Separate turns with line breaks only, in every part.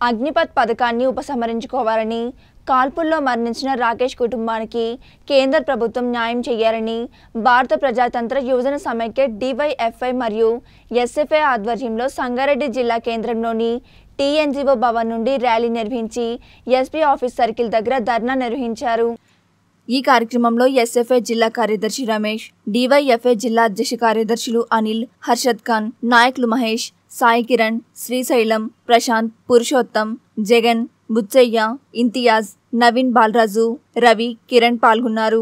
అగ్నిపథ్ పథకాన్ని ఉపసంహరించుకోవాలని కాల్పుల్లో మరణించిన రాకేష్ కుటుంబానికి కేంద్ర ప్రభుత్వం న్యాయం చేయాలని భారత ప్రజాతంత్ర యువజన సమైక్య డివైఎఫ్ఐ మరియు ఎస్ఎఫ్ఐ ఆధ్వర్యంలో సంగారెడ్డి జిల్లా కేంద్రంలోని టీఎన్జీఓ భవన్ నుండి ర్యాలీ నిర్వహించి ఎస్పీ ఆఫీస్ సర్కిల్ దగ్గర ధర్నా నిర్వహించారు ఈ కార్యక్రమంలో ఎస్ఎఫ్ఐ జిల్లా కార్యదర్శి రమేష్ డివైఎఫ్ఐ జిల్లా అధ్యక్ష కార్యదర్శులు అనిల్ హర్షద్ ఖాన్ నాయకులు మహేష్ సాయి కిరణ్ శ్రీశైలం ప్రశాంత్ పురుషోత్తం జగన్ బుచ్చయ్య ఇంతియాజ్ నవీన్ బాలరాజు రవి కిరణ్ పాల్గొన్నారు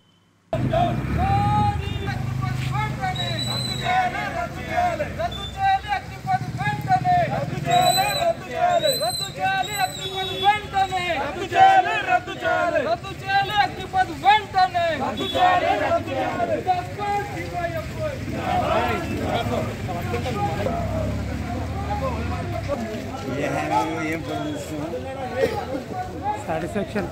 సాటిస్ఫాక్షన్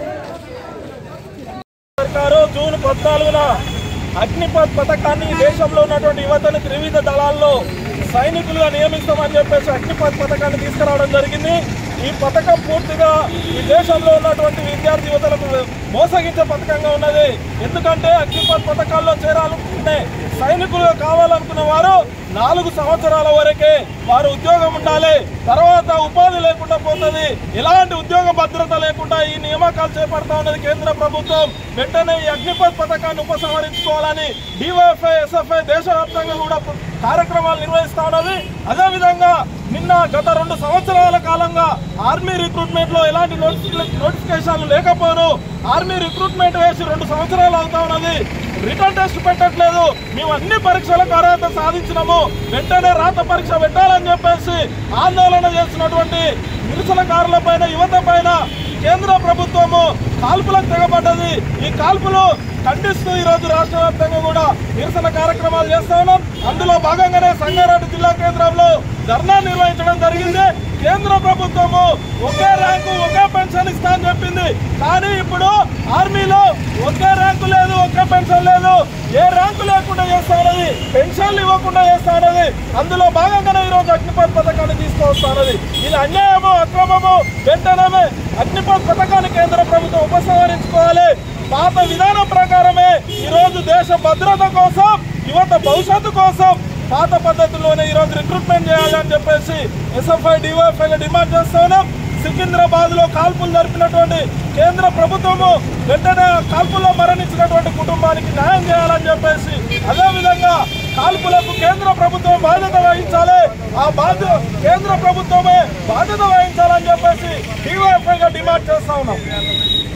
సర్కారు జూన్ పద్నాలుగున అగ్నిపథ్ పథకాన్ని ఈ దేశంలో ఉన్నటువంటి యువతను త్రివిధ దళాల్లో సైనికులుగా నియమిస్తామని చెప్పేసి అగ్నిపథ్ పథకాన్ని తీసుకురావడం జరిగింది ఈ పథకం పూర్తిగా ఈ దేశంలో ఉన్నటువంటి విద్యార్థి యువతలకు మోసగించే పథకంగా ఉన్నది ఎందుకంటే అగ్నిపథ్ పథకాల్లో చేరాలనుకునే సైనికులుగా కావాలనుకున్న వారు నాలుగు సంవత్సరాల వరకే వారు ఉద్యోగం ఉండాలి తర్వాత ఉపాధి లేకుండా పోతుంది ఎలాంటి ఉద్యోగ భద్రత లేకుండా ఈ నియామకాలు చేపడతా ఉన్నది కేంద్ర ప్రభుత్వం వెంటనే ఈ అగ్నిపథ్ పథకాన్ని ఉపసంహరించుకోవాలని డివైఎఫ్ఐ ఎస్ఎఫ్ఐ దేశవ్యాప్తంగా కూడా కార్యక్రమాలు నిర్వహిస్తా ఉన్నది అదేవిధంగా నిన్న గత రెండు సంవత్సరాల కాలంగా ఆర్మీ రిక్రూట్మెంట్ లో ఎలాంటి నోటిఫి- నోటిఫికేషన్లు లేకపోను ఆర్మీ రిక్రూట్మెంట్ వేసి రెండు సంవత్సరాలు అవుతా ఉన్నది రిటర్న్ టెస్ట్ పెట్టట్లేదు మేము అన్ని పరీక్షలకు అర్హత సాధించినాము వెంటనే రాత పరీక్ష పెట్టాలని చెప్పేసి ఆందోళన చేస్తున్నటువంటి నిరసనకారుల పైన యువత పైన కేంద్ర ప్రభుత్వము కాల్పులకు తెగబడ్డది ఈ కాల్పులు ఖండిస్తూ ఈ రోజు రాష్ట్ర వ్యాప్తంగా కూడా నిరసన కార్యక్రమాలు చేస్తా ఉన్నాం అందులో భాగంగానే సంగారెడ్డి జిల్లా కేంద్రంలో ధర్నా నిర్వహించడం జరిగింది కేంద్ర ప్రభుత్వము ఒకే ర్యాంకు ఒకే పెన్షన్ ఇస్తా అని చెప్పింది కానీ ఇప్పుడు ఆర్మీలో ఒకే ర్యాంకు లేదు ఒకే పెన్షన్ లేదు ఏ ర్యాంకు లేకుండా చేస్తా ఉన్నది పెన్షన్లు ఇవ్వకుండా చేస్తా ఉన్నది అందులో భాగంగానే ఈ రోజు అగ్నిపథ్ పథకాన్ని తీసుకొస్తా ఉన్నది ఇది అన్యాయము అక్రమము వెంటనే అగ్నిపథ్ పథకాన్ని కేంద్ర ప్రభుత్వం ఉపసంహరించుకోవాలి పాత విధానం ప్రకారమే ఈ రోజు దేశ భద్రత కోసం యువత భవిష్యత్తు కోసం పాత పద్ధతిలోనే ఈ రోజు రిక్రూట్మెంట్ చేయాలని చెప్పేసి ఎస్ఎఫ్ఐ డివైఎఫ్ఐ డిమాండ్ చేస్తా ఉన్నాం సికింద్రాబాద్ లో కాల్పులు జరిపినటువంటి కేంద్ర ప్రభుత్వము వెంటనే కాల్పుల్లో మరణించినటువంటి కుటుంబానికి న్యాయం చేయాలని చెప్పేసి అదేవిధంగా కాల్పులకు కేంద్ర ప్రభుత్వం బాధ్యత వహించాలి ఆ బాధ్యత కేంద్ర ప్రభుత్వమే బాధ్యత వహించాలని చెప్పేసి డివైఎఫ్ఐ గా డిమాండ్ చేస్తా ఉన్నాం